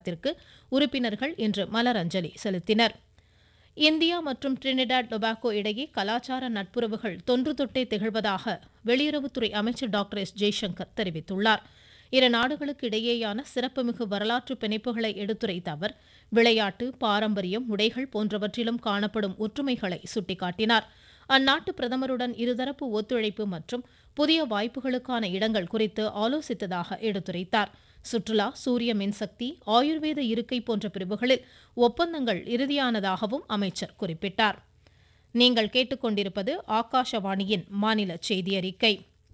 படத்திற்கு உறுப்பினர்கள் இன்று மலரஞ்சலி செலுத்தினர் இந்தியா மற்றும் டிரினிடாட் டொபாக்கோ இடையே கலாச்சார நட்புறவுகள் தொன்று தொட்டே திகழ்வதாக வெளியுறவுத்துறை அமைச்சர் டாக்டர் எஸ் ஜெய்சங்கர் தெரிவித்துள்ளார் இரு நாடுகளுக்கு இடையேயான சிறப்புமிகு வரலாற்று பிணைப்புகளை எடுத்துரைத்த அவர் விளையாட்டு பாரம்பரியம் உடைகள் போன்றவற்றிலும் காணப்படும் ஒற்றுமைகளை சுட்டிக்காட்டினார் அந்நாட்டு பிரதமருடன் இருதரப்பு ஒத்துழைப்பு மற்றும் புதிய வாய்ப்புகளுக்கான இடங்கள் குறித்து ஆலோசித்ததாக எடுத்துரைத்தார் சுற்றுலா சூரிய மின்சக்தி ஆயுர்வேத இருக்கை போன்ற பிரிவுகளில் ஒப்பந்தங்கள் இறுதியானதாகவும் அமைச்சர் குறிப்பிட்டார் நீங்கள் கேட்டுக்கொண்டிருப்பது ஆகாஷவாணியின் மாநில செய்தி அறிக்கை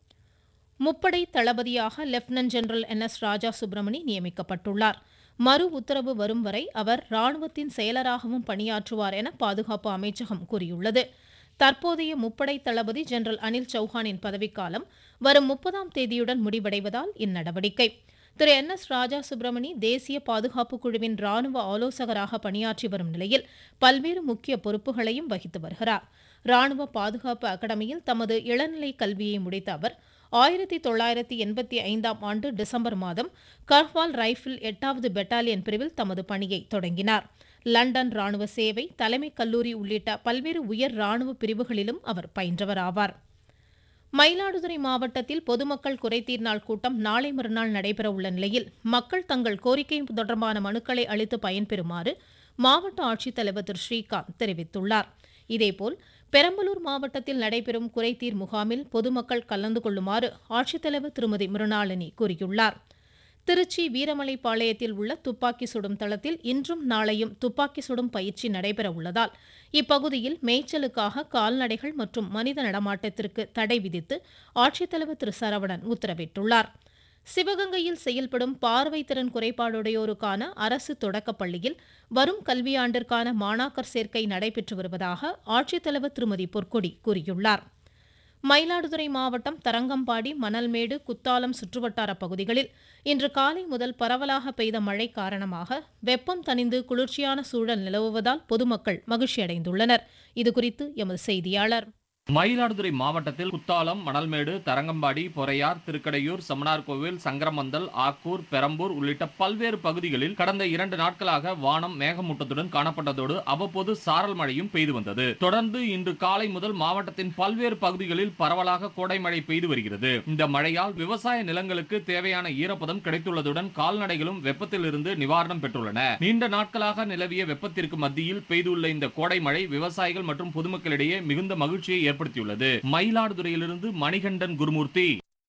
முப்படை தளபதியாக lieutenant general N S Raja Subramani நியமிக்கப்பட்டுள்ளார் மறு உத்தரவு வரும் வரை அவர் ராணுவத்தின் செயலராகவும் பணியாற்றுவார் என பாதுகாப்பு அமைச்சகம் கூறியுள்ளது தற்போதைய முப்படை தளபதி ஜெனரல் அனில் சௌஹானின் பதவிக்காலம் வரும் முப்பதாம் தேதியுடன் முடிவடைவதால் இந்நடவடிக்கை திரு என் எஸ் ராஜா சுப்பிரமணி தேசிய பாதுகாப்பு குழுவின் ராணுவ ஆலோசகராக பணியாற்றி வரும் நிலையில் பல்வேறு முக்கிய பொறுப்புகளையும் வகித்து வருகிறார் ராணுவ பாதுகாப்பு அகாடமியில் தமது இளநிலை கல்வியை முடித்த அவர் ஆயிரத்தி தொள்ளாயிரத்தி எண்பத்தி ஐந்தாம் ஆண்டு டிசம்பர் மாதம் கர்வால் ரைபிள் எட்டாவது பெட்டாலியன் பிரிவில் தமது பணியை தொடங்கினார் லண்டன் ராணுவ சேவை தலைமை கல்லூரி உள்ளிட்ட பல்வேறு உயர் ராணுவ பிரிவுகளிலும் அவர் பயின்றவர் ஆவார் மயிலாடுதுறை மாவட்டத்தில் பொதுமக்கள் குறைதீர் நாள் கூட்டம் நாளை மறுநாள் நடைபெற உள்ள நிலையில் மக்கள் தங்கள் கோரிக்கை தொடர்பான மனுக்களை அளித்து பயன்பெறுமாறு மாவட்ட ஆட்சித்தலைவர் திரு ஸ்ரீகாந்த் தெரிவித்துள்ளார் இதேபோல் பெரம்பலூர் மாவட்டத்தில் நடைபெறும் குறைதீர் முகாமில் பொதுமக்கள் கலந்து கொள்ளுமாறு ஆட்சித்தலைவர் திருமதி மிருணாளினி கூறியுள்ளார் திருச்சி வீரமலைப்பாளையத்தில் உள்ள துப்பாக்கி சுடும் தளத்தில் இன்றும் நாளையும் துப்பாக்கி சுடும் பயிற்சி நடைபெற உள்ளதால் இப்பகுதியில் மேய்ச்சலுக்காக கால்நடைகள் மற்றும் மனித நடமாட்டத்திற்கு தடை விதித்து ஆட்சித்தலைவர் திரு சரவணன் உத்தரவிட்டுள்ளார் சிவகங்கையில் செயல்படும் பார்வை திறன் குறைபாடுடையோருக்கான அரசு தொடக்கப் பள்ளியில் வரும் கல்வியாண்டிற்கான மாணாக்கர் சேர்க்கை நடைபெற்று வருவதாக ஆட்சித்தலைவர் திருமதி பொற்கொடி கூறியுள்ளார் மயிலாடுதுறை மாவட்டம் தரங்கம்பாடி மணல்மேடு குத்தாலம் சுற்றுவட்டார பகுதிகளில் இன்று காலை முதல் பரவலாக பெய்த மழை காரணமாக வெப்பம் தணிந்து குளிர்ச்சியான சூழல் நிலவுவதால் பொதுமக்கள் மகிழ்ச்சியடைந்துள்ளனர் இதுகுறித்து எமது செய்தியாளர் மயிலாடுதுறை மாவட்டத்தில் குத்தாலம் மணல்மேடு தரங்கம்பாடி பொறையார் திருக்கடையூர் சமனார்கோவில் சங்கரமந்தல் ஆக்கூர் பெரம்பூர் உள்ளிட்ட பல்வேறு பகுதிகளில் கடந்த இரண்டு நாட்களாக வானம் மேகமூட்டத்துடன் காணப்பட்டதோடு அவ்வப்போது சாரல் மழையும் பெய்து வந்தது தொடர்ந்து இன்று காலை முதல் மாவட்டத்தின் பல்வேறு பகுதிகளில் பரவலாக கோடை மழை பெய்து வருகிறது இந்த மழையால் விவசாய நிலங்களுக்கு தேவையான ஈரப்பதம் கிடைத்துள்ளதுடன் கால்நடைகளும் வெப்பத்தில் இருந்து நிவாரணம் பெற்றுள்ளன நீண்ட நாட்களாக நிலவிய வெப்பத்திற்கு மத்தியில் பெய்துள்ள இந்த கோடை மழை விவசாயிகள் மற்றும் பொதுமக்களிடையே மிகுந்த மகிழ்ச்சியை ஏற்படுத்தியுள்ளது மயிலாடுதுறையிலிருந்து மணிகண்டன் குருமூர்த்தி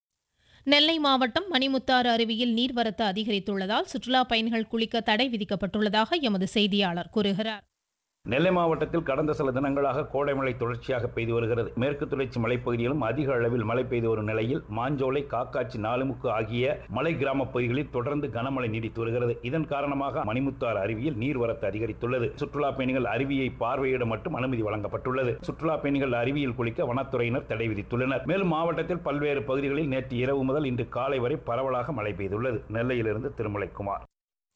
நெல்லை மாவட்டம் மணிமுத்தாறு அருவியில் நீர்வரத்து அதிகரித்துள்ளதால் சுற்றுலா பயணிகள் குளிக்க தடை விதிக்கப்பட்டுள்ளதாக எமது செய்தியாளர் கூறுகிறார் நெல்லை மாவட்டத்தில் கடந்த சில தினங்களாக கோடை மழை தொடர்ச்சியாக பெய்து வருகிறது மேற்கு தொடர்ச்சி மலைப்பகுதியிலும் அதிக அளவில் மழை பெய்து வரும் நிலையில் மாஞ்சோலை காக்காச்சி நாலுமுக்கு ஆகிய மலை கிராம பகுதிகளில் தொடர்ந்து கனமழை நீடித்து வருகிறது இதன் காரணமாக மணிமுத்தாறு அருவியில் நீர்வரத்து அதிகரித்துள்ளது சுற்றுலா பயணிகள் அருவியை பார்வையிட மட்டும் அனுமதி வழங்கப்பட்டுள்ளது சுற்றுலா பயணிகள் அருவியில் குளிக்க வனத்துறையினர் தடை விதித்துள்ளனர் மேலும் மாவட்டத்தில் பல்வேறு பகுதிகளில் நேற்று இரவு முதல் இன்று காலை வரை பரவலாக மழை பெய்துள்ளது நெல்லையிலிருந்து திருமலைக்குமார்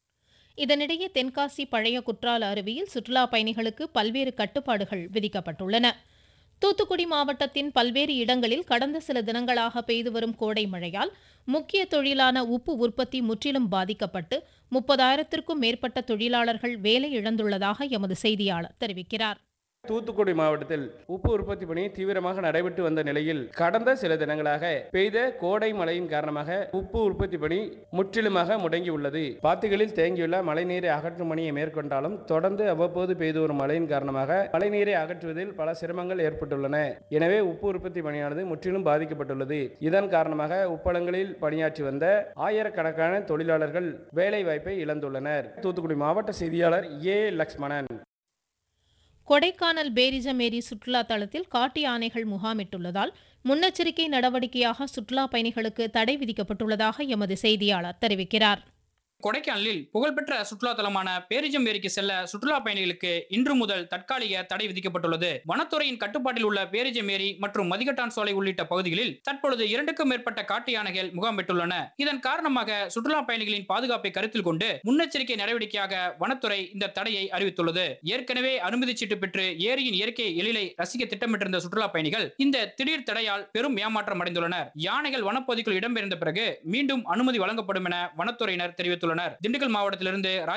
இதனிடையே தென்காசி பழைய குற்றால அருவியில் சுற்றுலா பயணிகளுக்கு பல்வேறு கட்டுப்பாடுகள் விதிக்கப்பட்டுள்ளன தூத்துக்குடி மாவட்டத்தின் பல்வேறு இடங்களில் கடந்த சில தினங்களாக பெய்து வரும் கோடை மழையால் முக்கிய தொழிலான உப்பு உற்பத்தி முற்றிலும் பாதிக்கப்பட்டு முப்பதாயிரத்திற்கும் மேற்பட்ட தொழிலாளர்கள் வேலை இழந்துள்ளதாக எமது செய்தியாளர் தெரிவிக்கிறார் தூத்துக்குடி மாவட்டத்தில் உப்பு உற்பத்தி பணி தீவிரமாக நடைபெற்று வந்த நிலையில் கடந்த சில தினங்களாக பெய்த கோடை மழையின் காரணமாக உப்பு உற்பத்தி பணி முற்றிலுமாக முடங்கி உள்ளது பாத்திகளில் தேங்கியுள்ள மழைநீரை அகற்றும் பணியை மேற்கொண்டாலும் தொடர்ந்து அவ்வப்போது பெய்து வரும் மழையின் காரணமாக மழைநீரை அகற்றுவதில் பல சிரமங்கள் ஏற்பட்டுள்ளன எனவே உப்பு உற்பத்தி பணியானது முற்றிலும் பாதிக்கப்பட்டுள்ளது இதன் காரணமாக உப்பளங்களில் பணியாற்றி வந்த ஆயிரக்கணக்கான தொழிலாளர்கள் வேலை வாய்ப்பை இழந்துள்ளனர் தூத்துக்குடி மாவட்ட செய்தியாளர் ஏ லக்ஷ்மணன் கொடைக்கானல் பேரிஜம் ஏரி சுற்றுலா தளத்தில் காட்டு யானைகள் முகாமிட்டுள்ளதால் முன்னெச்சரிக்கை நடவடிக்கையாக சுற்றுலா பயணிகளுக்கு தடை விதிக்கப்பட்டுள்ளதாக எமது செய்தியாளர் தெரிவிக்கிறார் கொடைக்கானலில் புகழ்பெற்ற சுற்றுலா தலமான பேரிஜம் ஏரிக்கு செல்ல சுற்றுலா பயணிகளுக்கு இன்று முதல் தற்காலிக தடை விதிக்கப்பட்டுள்ளது வனத்துறையின் கட்டுப்பாட்டில் உள்ள பேரிஜம் ஏரி மற்றும் மதிகட்டான் சோலை உள்ளிட்ட பகுதிகளில் தற்பொழுது இரண்டுக்கும் மேற்பட்ட காட்டு யானைகள் முகாம் பெற்றுள்ளன இதன் காரணமாக சுற்றுலா பயணிகளின் பாதுகாப்பை கருத்தில் கொண்டு முன்னெச்சரிக்கை நடவடிக்கையாக வனத்துறை இந்த தடையை அறிவித்துள்ளது ஏற்கனவே அனுமதி சீட்டு பெற்று ஏரியின் இயற்கை எழிலை ரசிக்க திட்டமிட்டிருந்த சுற்றுலா பயணிகள் இந்த திடீர் தடையால் பெரும் ஏமாற்றம் அடைந்துள்ளனர் யானைகள் வனப்பகுதிக்குள் இடம்பெயர்ந்த பிறகு மீண்டும் அனுமதி வழங்கப்படும் என வனத்துறையினர் தெரிவித்துள்ளனர் திண்டுக்கல் மாவட்டத்திலிருந்து